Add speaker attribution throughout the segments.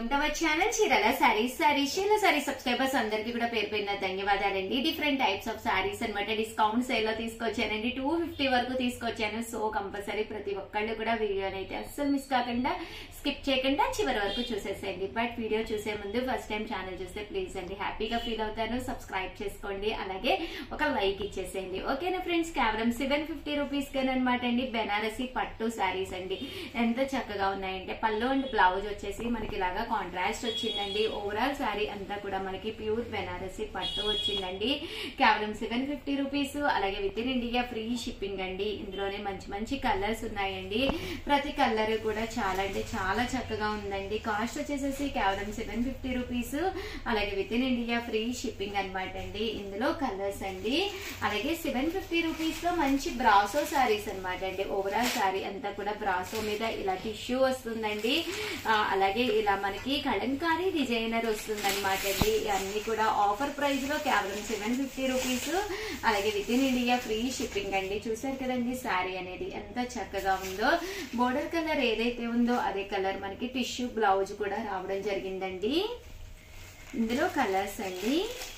Speaker 1: welcome to our channel చీరల సారీస్ సారీస్ చీరల saris subscribers అందరికీ కూడా పేరు పేరున ధన్యవాదాలండి డిఫరెంట్ టైప్స్ ఆఫ్ సారీస్ అనమాట డిస్కౌంట్ సేల్ లో తీసుకొచ్చానండి టూ ఫిఫ్టీ వరకు తీసుకొచ్చాను సో కంపల్సరీ ప్రతి ఒక్కళ్ళు కూడా వీడియోని అయితే అస్సలు మిస్ కాకుండా స్కిప్ చేయకుండా చివరి వరకు చూసేసేయండి బట్ వీడియో చూసే ముందు ఫస్ట్ టైం ఛానల్ చూస్తే ప్లీజ్ అండి హ్యాపీగా ఫీల్ అవుతాను సబ్స్క్రైబ్ చేసుకోండి అలాగే ఒక లైక్ ఇచ్చేసేయండి ఓకేనా ఫ్రెండ్స్ కేవలం సెవెన్ ఫిఫ్టీ రూపీస్ అనమాట అండి బెనారసి పట్టు శారీస్ అండి ఎంత చక్కగా ఉన్నాయంటే పళ్ళు అండ్ బ్లౌజ్ వచ్చేసి మనకి ఇలాగా కాంట్రాస్ట్ వచ్చిందండి ఓవరాల్ శారీ అంతా కూడా మనకి ప్యూర్ బెనారసి పట్టు వచ్చిందండి కేవలం సెవెన్ ఫిఫ్టీ రూపీస్ అలాగే with in India free shipping అండి ఇందులోనే మంచి మంచి కలర్స్ ఉన్నాయండి ప్రతి కలర్ కూడా చాలా అంటే చాలా చక్కగా ఉందండి కాస్ట్ వచ్చేసేసి కేవలం సెవెన్ ఫిఫ్టీ రూపీస్ అలాగే with in India free shipping అనమాట అండి ఇందులో కలర్స్ అండి అలాగే సెవెన్ ఫిఫ్టీ రూపీస్ లో మంచి బ్రాసో శారీస్ అనమాట అండి ఓవరాల్ శారీ అంతా కూడా బ్రాసో మీద ఇలా టిష్యూ వస్తుందండి ఆ, అలాగే ఇలా మనకి కలంకారీ డిజైనర్ వస్తుంది అనమాట అండి అన్ని కూడా ఆఫర్ ప్రైస్ లో కేవలం సెవెన్ ఫిఫ్టీ రూపీస్ అలాగే with in India free shipping అండి చూసారు కదండి శారీ అనేది ఎంత చక్కగా ఉందో బోర్డర్ కలర్ ఏదైతే ఉందో అదే కలర్ మనకి టిష్యూ బ్లౌజ్ కూడా రావడం జరిగిందండి ఇందులో కలర్స్ అండి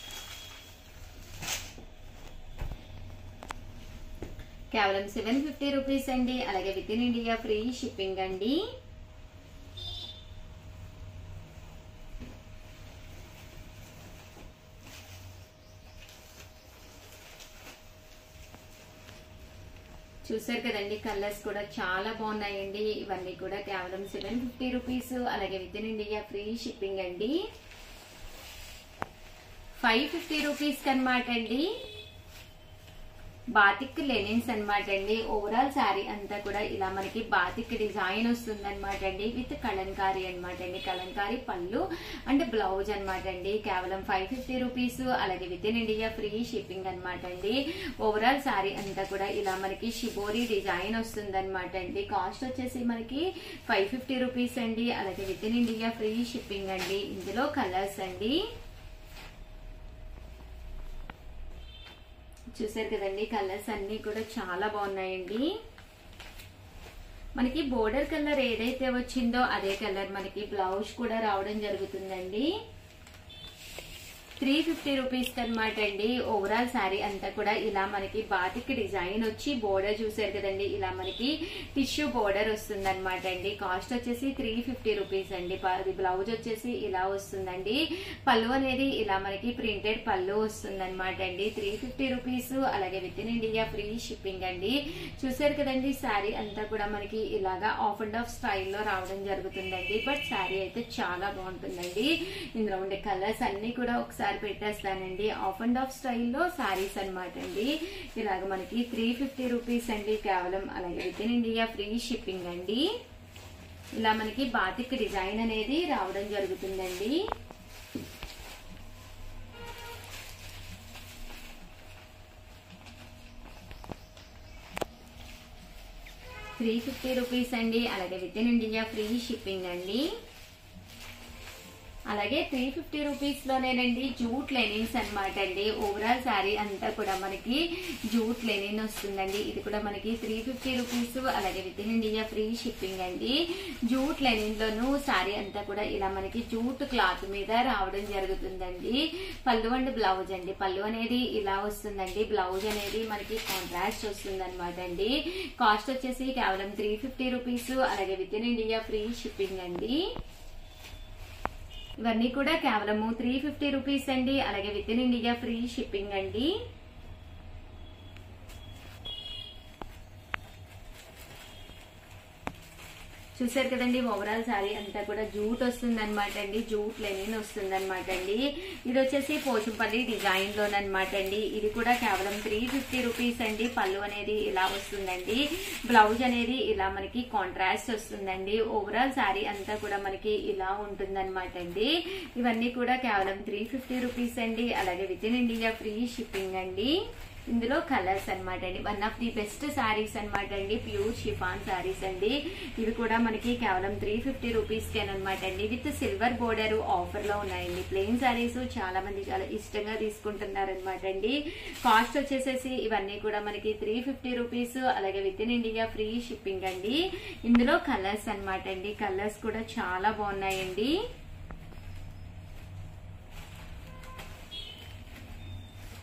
Speaker 1: కేవలం సెవెన్ ఫిఫ్టీ రూపీస్ అండి అలాగే with in India free shipping అండి చూసారు కదండి కలర్స్ కూడా చాలా బాగున్నాయండి ఇవన్నీ కూడా కేవలం సెవెన్ ఫిఫ్టీ రూపీస్ అలాగే with in India free shipping అండి ఫైవ్ ఫిఫ్టీ రూపీస్ అనమాట అండి బాతిక్ లెనిన్స్ అనమాట అండి ఓవరాల్ శారీ అంతా కూడా ఇలా మనకి బాతిక్ డిజైన్ వస్తుంది అనమాట అండి విత్ కలంకారీ అనమాట అండి కలంకారీ పళ్ళు అండ్ బ్లౌజ్ అనమాట అండి కేవలం ఫైవ్ ఫిఫ్టీ రూపీస్ అలాగే with in India free shipping అనమాట అండి ఓవరాల్ శారీ అంతా కూడా ఇలా మనకి షిబోరి డిజైన్ వస్తుంది అనమాట అండి కాస్ట్ వచ్చేసి మనకి ఫైవ్ ఫిఫ్టీ రూపీస్ అండి అలాగే with in India free shipping అండి ఇందులో కలర్స్ అండి చూసారు కదండి కలర్స్ అన్ని కూడా చాలా బాగున్నాయండి మనకి బోర్డర్ కలర్ ఏదైతే వచ్చిందో అదే కలర్ మనకి బ్లౌజ్ కూడా రావడం జరుగుతుందండి త్రీ ఫిఫ్టీ రూపీస్ అనమాట అండి ఓవరాల్ శారీ అంతా కూడా ఇలా మనకి బాతిక్ డిజైన్ వచ్చి బోర్డర్ చూసారు కదండి ఇలా మనకి టిష్యూ బోర్డర్ వస్తుంది అనమాట అండి కాస్ట్ వచ్చేసి త్రీ ఫిఫ్టీ రూపీస్ అండి అది బ్లౌజ్ వచ్చేసి ఇలా వస్తుందండి పళ్ళు అనేది ఇలా మనకి ప్రింటెడ్ పళ్ళు వస్తుంది అనమాట అండి త్రీ ఫిఫ్టీ రూపీస్ అలాగే with in India free shipping అండి చూసారు కదండి శారీ అంతా కూడా మనకి ఇలాగా ఆఫ్ అండ్ ఆఫ్ స్టైల్లో రావడం జరుగుతుందండి బట్ శారీ అయితే చాలా బాగుంటుందండి ఇందులో ఉండే కలర్స్ అన్ని కూడా ఒకసారి పెట్టేస్తానండి ఆఫ్ అండ్ ఆఫ్ స్టైల్లో శారీస్ అనమాట అండి ఇలాగ మనకి త్రీ ఫిఫ్టీ రూపీస్ అండి కేవలం అలాగే with in India free shipping అండి ఇలా మనకి బాతిక్ డిజైన్ అనేది రావడం జరుగుతుందండి త్రీ ఫిఫ్టీ రూపీస్ అండి అలాగే with in India free shipping అండి అలాగే త్రీ ఫిఫ్టీ రూపీస్ లోనేనండి జూట్ లెనిన్స్ అనమాట అండి ఓవరాల్ శారీ అంతా కూడా మనకి జూట్ లెనిన్ వస్తుందండి ఇది కూడా మనకి త్రీ ఫిఫ్టీ రూపీస్ అలాగే with in India free shipping అండి జూట్ లెనిన్ లోను శారీ అంతా కూడా ఇలా మనకి జూట్ క్లాత్ మీద రావడం జరుగుతుందండి పళ్ళు అండ్ బ్లౌజ్ అండి పళ్ళు అనేది ఇలా వస్తుందండి బ్లౌజ్ అనేది మనకి కాంట్రాస్ట్ వస్తుంది అనమాట అండి కాస్ట్ వచ్చేసి కేవలం త్రీ ఫిఫ్టీ రూపీస్ అలాగే with in India free shipping అండి ఇవన్నీ కూడా కేవలము త్రీ ఫిఫ్టీ రూపీస్ అండి అలాగే with in India free shipping అండి చూసారు కదండి ఓవరాల్ శారీ అంతా కూడా జూట్ వస్తుంది అనమాట అండి జూట్ లెనిన్ వస్తుంది అనమాట అండి ఇది వచ్చేసి పోచంపల్లి డిజైన్ లోనమాట అండి ఇది కూడా కేవలం త్రీ ఫిఫ్టీ రూపీస్ అండి పళ్ళు అనేది ఇలా వస్తుందండి బ్లౌజ్ అనేది ఇలా మనకి కాంట్రాస్ట్ వస్తుందండి ఓవరాల్ శారీ అంతా కూడా మనకి ఇలా ఉంటుంది అనమాట అండి ఇవన్నీ కూడా కేవలం త్రీ ఫిఫ్టీ రూపీస్ అండి అలాగే with in India free shipping అండి ఇందులో కలర్స్ అన్నమాట అండి one of the best saris అన్నమాట అండి ప్యూర్ షిఫాన్ శారీస్ అండి ఇవి కూడా మనకి కేవలం త్రీ ఫిఫ్టీ రూపీస్ అనమాట అండి విత్ సిల్వర్ బోర్డర్ ఆఫర్ లో ఉన్నాయండి ప్లెయిన్ శారీస్ చాలా మంది చాలా ఇష్టంగా తీసుకుంటున్నారు అనమాట అండి కాస్ట్ వచ్చేసేసి ఇవన్నీ కూడా మనకి త్రీ ఫిఫ్టీ రూపీస్ అలాగే with in India free shipping అండి ఇందులో కలర్స్ అన్నమాట అండి కలర్స్ కూడా చాలా బాగున్నాయండి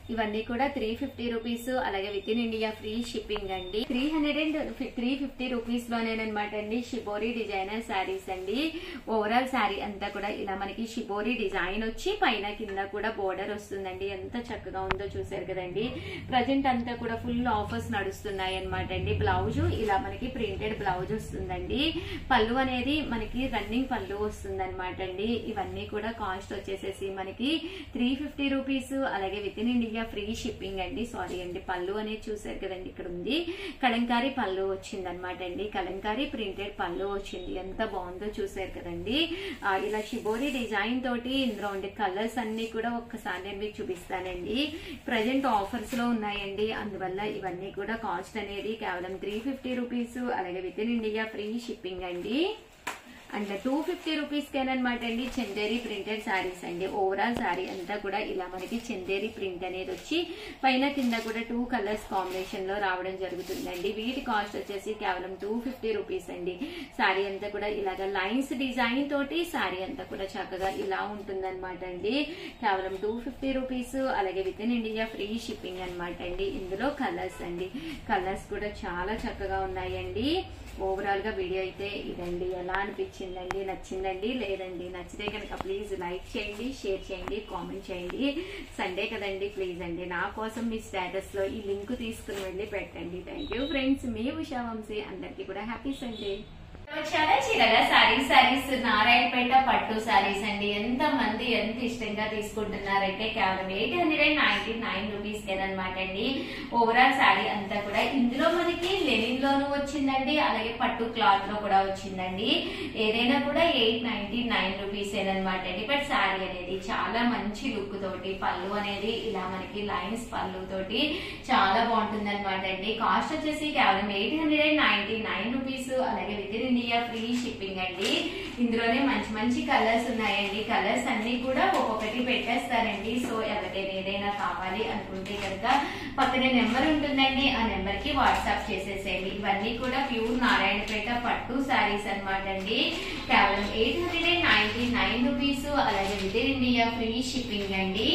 Speaker 1: ఇవన్నీ కూడా త్రీ ఫిఫ్టీ రూపీస్ అలాగే with in India free shipping అండి three hundred and three fifty rupees లోనేనమాట అండి షిబోరి డిజైనర్ శారీస్ అండి ఓవరాల్ శారీ అంతా కూడా ఇలా మనకి షిబోరి డిజైన్ వచ్చి పైన కింద కూడా బోర్డర్ వస్తుందండి ఎంత చక్కగా ఉందో చూసారు కదండి ప్రజెంట్ అంతా కూడా ఫుల్ ఆఫర్స్ నడుస్తున్నాయి అనమాట అండి బ్లౌజ్ ఇలా మనకి ప్రింటెడ్ బ్లౌజ్ వస్తుందండి పళ్ళు అనేది మనకి రన్నింగ్ పళ్ళు వస్తుంది అనమాట అండి ఇవన్నీ కూడా కాస్ట్ వచ్చేసేసి మనకి త్రీ ఫిఫ్టీ రూపీస్ అలాగే with in India free shipping అండి సారీ అండి పళ్ళు అనేది చూసారు కదండి ఇక్కడ ఉంది కలంకారీ పళ్ళు వచ్చింది అనమాట అండి కలంకారీ ప్రింటెడ్ పళ్ళు వచ్చింది ఎంత బాగుందో చూసారు కదండి ఆ, ఇలా షిబోరి డిజైన్ తోటి ఇందులో ఉండే కలర్స్ అన్ని కూడా ఒక్కసారి నేను మీకు చూపిస్తానండి ప్రజెంట్ ఆఫర్స్ లో ఉన్నాయండి అందువల్ల ఇవన్నీ కూడా కాస్ట్ అనేది కేవలం త్రీ ఫిఫ్టీ రూపీస్ అలాగే with in India free shipping అండి అండ్ టూ ఫిఫ్టీ రూపీస్ కేనమాట అండి చందేరి ప్రింటెడ్ శారీస్ అండి ఓవరాల్ శారీ అంతా కూడా ఇలా మనకి చందేరి ప్రింట్ అనేది వచ్చి పైన కింద కూడా టూ కలర్స్ కాంబినేషన్ లో రావడం జరుగుతుందండి వీటి కాస్ట్ వచ్చేసి కేవలం టూ ఫిఫ్టీ రూపీస్ అండి శారీ అంతా కూడా ఇలాగ లైన్స్ డిజైన్ తోటి శారీ అంతా కూడా చక్కగా ఇలా ఉంటుందన్నమాట అండి కేవలం టూ ఫిఫ్టీ రూపీస్ అలాగే with in India free shipping అన్నమాట అండి ఇందులో కలర్స్ అండి కలర్స్ కూడా చాలా చక్కగా ఉన్నాయండి ఓవరాల్ గా వీడియో అయితే ఇదండి ఎలా అనిపించిందండి నచ్చిందండి లేదండి నచ్చితే కనుక ప్లీజ్ లైక్ చేయండి షేర్ చేయండి కామెంట్ చేయండి సండే కదండి ప్లీజ్ అండి నా కోసం మీ స్టేటస్ లో ఈ లింక్ తీసుకుని వెళ్ళి పెట్టండి థ్యాంక్ యూ ఫ్రెండ్స్ మీ ఉషా వంశీ అందరికీ కూడా హ్యాపీ సండే చాలా చీరల సారీస్ సారీస్ నారాయణపేట పట్టు సారీస్ అండి ఎంత మంది ఎంత ఇష్టంగా తీసుకుంటున్నారంటే కేవలం eight hundred and ninety nine rupees అనమాట అండి ఓవరాల్ సారీ అంతా కూడా ఇందులో మనకి లెనిన్ లోను వచ్చిందండి అలాగే పట్టు క్లాత్ లో కూడా వచ్చిందండి ఏదైనా కూడా ఎయిట్ నైన్టీ నైన్ రూపీస్ అనమాట అండి బట్ సారీ అనేది చాలా మంచి లుక్ తోటి పళ్ళు అనేది ఇలా మనకి లైన్స్ పళ్ళు తోటి చాలా బాగుంటుంది అనమాట అండి కాస్ట్ వచ్చేసి కేవలం eight hundred and ninety nine rupees అలాగే with in India free shipping అండి ఇందులోనే మంచి మంచి కలర్స్ ఉన్నాయండి కలర్స్ అన్ని కూడా ఒక్కొక్కటి పెట్టేస్తారండి సో ఎవరికైనా ఏదైనా కావాలి అనుకుంటే కనుక పక్కనే నెంబర్ ఉంటుందండి ఆ నెంబర్ కి వాట్సాప్ చేసేసేయండి ఇవన్నీ కూడా ప్యూర్ నారాయణపేట పట్టు శారీస్ అనమాట అండి కేవలం eight hundred and ninety nine rupees అలాగే with in India free shipping అండి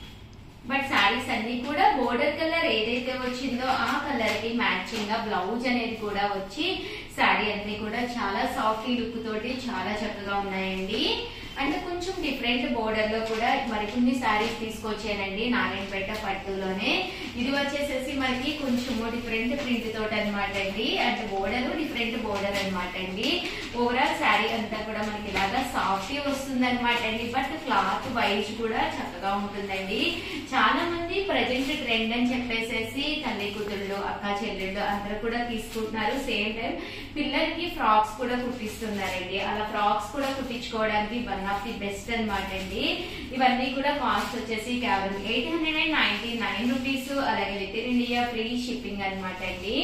Speaker 1: బట్ శారీస్ అన్ని కూడా బోర్డర్ కలర్ ఏదైతే వచ్చిందో ఆ కలర్ కి మ్యాచింగ్ గా బ్లౌజ్ అనేది కూడా వచ్చి శారీ అన్ని కూడా చాలా సాఫ్ట్ లుక్ తోటి చాలా చక్కగా ఉన్నాయండి అండ్ కొంచెం డిఫరెంట్ బోర్డర్ లో కూడా మరికొన్ని శారీస్ తీసుకొచ్చానండి నారాయణపేట పట్టులోనే ఇది వచ్చేసేసి మనకి కొంచెము డిఫరెంట్ ప్రింట్ తోటి అనమాట అండి అండ్ బోర్డర్ డిఫరెంట్ బోర్డర్ అనమాట అండి ఓవరాల్ శారీ అంతా కూడా మనకి ఇలాగా సాఫ్ట్ వస్తుంది అనమాట అండి బట్ క్లాత్ వైజ్ కూడా చక్కగా ఉంటుందండి చాలా మంది ప్రజెంట్ ట్రెండ్ అని చెప్పేసేసి తల్లి కూతుళ్ళు అక్క చెల్లెళ్ళు అందరూ కూడా తీసుకుంటున్నారు సేమ్ టైం పిల్లలకి ఫ్రాక్స్ కూడా కుట్టిస్తున్నారండి అలా ఫ్రాక్స్ కూడా కుట్టించుకోవడానికి వన్ ఆఫ్ ది బెస్ట్ అనమాట అండి ఇవన్నీ కూడా కాస్ట్ వచ్చేసి కేవలం eight hundred and ninety nine rupees అలాగే with in India free shipping అనమాట అండి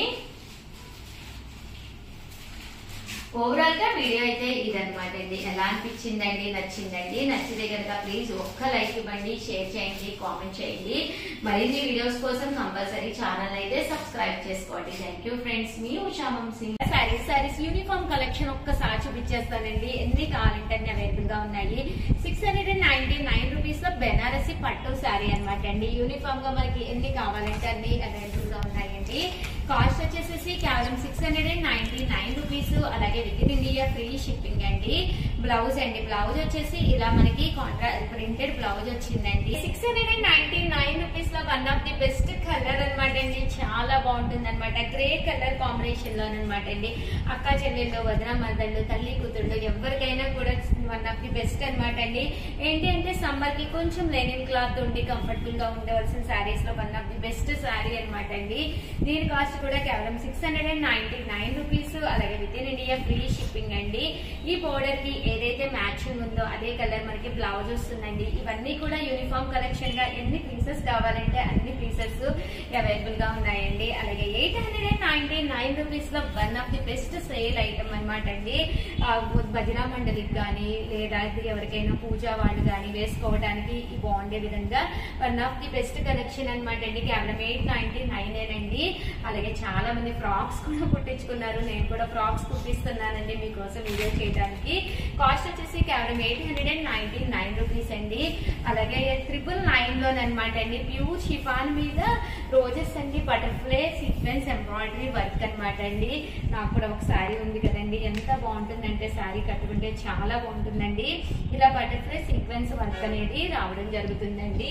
Speaker 1: ఓవరాల్ గా వీడియో అయితే ఇదన్నమాట అండి ఎలా అనిపించిందండి నచ్చిందండి నచ్చితే కనుక ప్లీజ్ ఒక్క లైక్ ఇవ్వండి షేర్ చేయండి కామెంట్ చేయండి మరిన్ని వీడియోస్ కోసం కంపల్సరీ ఛానల్ అయితే సబ్స్క్రైబ్ చేసుకోండి థ్యాంక్ యూ ఫ్రెండ్స్ మీ ఉషా సింగ్ సారీస్ సారీస్ యూనిఫామ్ కలెక్షన్ ఒక్కసారి చూపించేస్తానండి ఎన్ని కావాలంటే అన్ని అవైలబుల్ గా ఉన్నాయి six hundred and ninety nine rupees లో బెనారసి పట్టు శారీ అనమాట అండి యూనిఫామ్ గా మనకి ఎన్ని కావాలంటే అన్ని అవైలబుల్ గా ఉన్నాయండి కాస్ట్ వచ్చేసేసి కేవలం six hundred and ninety nine rupees అలాగే with in India free shipping అండి బ్లౌజ్ అండి బ్లౌజ్ వచ్చేసి ఇలా మనకి కాంట్రా ప్రింటెడ్ బ్లౌజ్ వచ్చిందండి six hundred and ninety nine rupees లో one of the best colour అనమాట అండి చాలా బాగుంటుంది అనమాట గ్రే కలర్ కాంబినేషన్ లో అనమాట అండి అక్క చెల్లెళ్ళు వదిన మదళ్ళు తల్లి కూతుళ్ళు ఎవరికైనా కూడా వన్ ఆఫ్ ది బెస్ట్ అనమాట అండి ఏంటి అంటే సమ్మర్ కి కొంచెం లెనిన్ క్లాత్ ఉండి కంఫర్టబుల్ గా ఉండవలసిన శారీస్ లో one of the best sari అనమాట అండి దీని కాస్ట్ కూడా కేవలం six hundred and ninety nine rupees అలాగే with in India free shipping అండి ఈ బోర్డర్ కి ఏదైతే మ్యాచింగ్ ఉందో అదే కలర్ మనకి బ్లౌజ్ వస్తుందండి ఇవన్నీ కూడా యూనిఫామ్ కలెక్షన్ గా ఎన్ని పీసెస్ కావాలంటే అన్ని పీసెస్ అవైలబుల్ గా ఉన్నాయండి అలాగే eight hundred and ninety nine rupees లో one of the best sale item అనమాట అండి ఆ, భజనా మండలికి కానీ లేదా ఎవరికైనా పూజ వాళ్ళు కానీ వేసుకోవడానికి ఈ బాగుండే విధంగా one of the best collection అనమాట అండి కేవలం ఎయిట్ నైన్టీ నైన్ అండి అలాగే చాలా మంది ఫ్రాక్స్ కూడా కుట్టించుకున్నారు నేను కూడా ఫ్రాక్స్ కుట్టిస్తున్నానండి మీకోసం వీడియో చేయడానికి కాస్ట్ వచ్చేసి కేవలం eight hundred and ninety nine rupees అండి అలాగే ట్రిపుల్ నైన్ లోనమాట అండి ప్యూర్ షిఫాన్ మీద రోజెస్ అండి బటర్ఫ్లై సీక్వెన్స్ ఎంబ్రాయిడరీ వర్క్ అనమాట అండి నాకు కూడా ఒక శారీ ఉంది కదండి ఎంత బాగుంటుందంటే శారీ కట్టుకుంటే చాలా బాగుంటుందండి ఇలా బటర్ఫ్లై సీక్వెన్స్ వర్క్ అనేది రావడం జరుగుతుందండి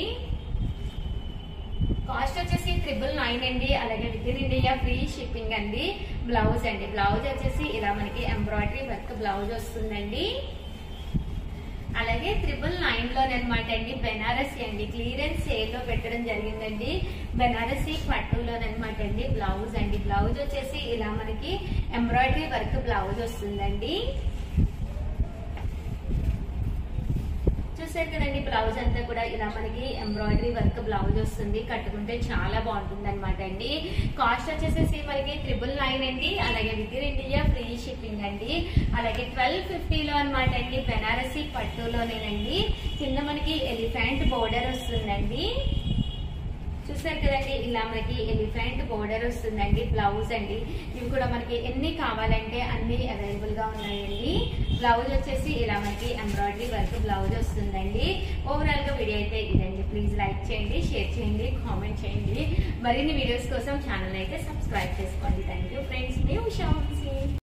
Speaker 1: కాస్ట్ వచ్చేసి ట్రిపుల్ నైన్ అండి అలాగే with in India free shipping అండి బ్లౌజ్ అండి బ్లౌజ్ వచ్చేసి ఇలా మనకి ఎంబ్రాయిడరీ వర్క్ బ్లౌజ్ వస్తుందండి అలాగే ట్రిపుల్ నైన్ లోనమాట అండి బెనారసీ అండి క్లియరెన్స్ సేల్ లో పెట్టడం జరిగిందండి బెనారసీ పట్టులోనమాట అండి బ్లౌజ్ అండి బ్లౌజ్ వచ్చేసి ఇలా మనకి ఎంబ్రాయిడరీ వర్క్ బ్లౌజ్ వస్తుందండి చూసారు కదండి బ్లౌజ్ అంతా కూడా ఇలా మనకి ఎంబ్రాయిడరీ వర్క్ బ్లౌజ్ వస్తుంది కట్టుకుంటే చాలా బాగుంటుంది అనమాట అండి కాస్ట్ వచ్చేసేసి మనకి ట్రిపుల్ నైన్ అండి అలాగే with in India free shipping అండి అలాగే ట్వెల్వ్ ఫిఫ్టీలో అనమాట అండి బెనారసీ పట్టులోనేనండి కింద మనకి ఎలిఫెంట్ బోర్డర్ వస్తుందండి చూసారు కదండి ఇలా మనకి ఎలిఫెంట్ బోర్డర్ వస్తుందండి బ్లౌజ్ అండి ఇవి కూడా మనకి ఎన్ని కావాలంటే అన్ని అవైలబుల్ గా ఉన్నాయండి బ్లౌజ్ వచ్చేసి ఇలా మనకి ఎంబ్రాయిడరీ వర్క్ బ్లౌజ్ వస్తుందండి ఓవరాల్ గా వీడియో అయితే ఇదండి ప్లీజ్ లైక్ చేయండి షేర్ చేయండి కామెంట్ చేయండి మరిన్ని వీడియోస్ కోసం ఛానల్ అయితే సబ్స్క్రైబ్ చేసుకోండి థ్యాంక్ యూ ఫ్రెండ్స్ మీ ఉషా వంశీ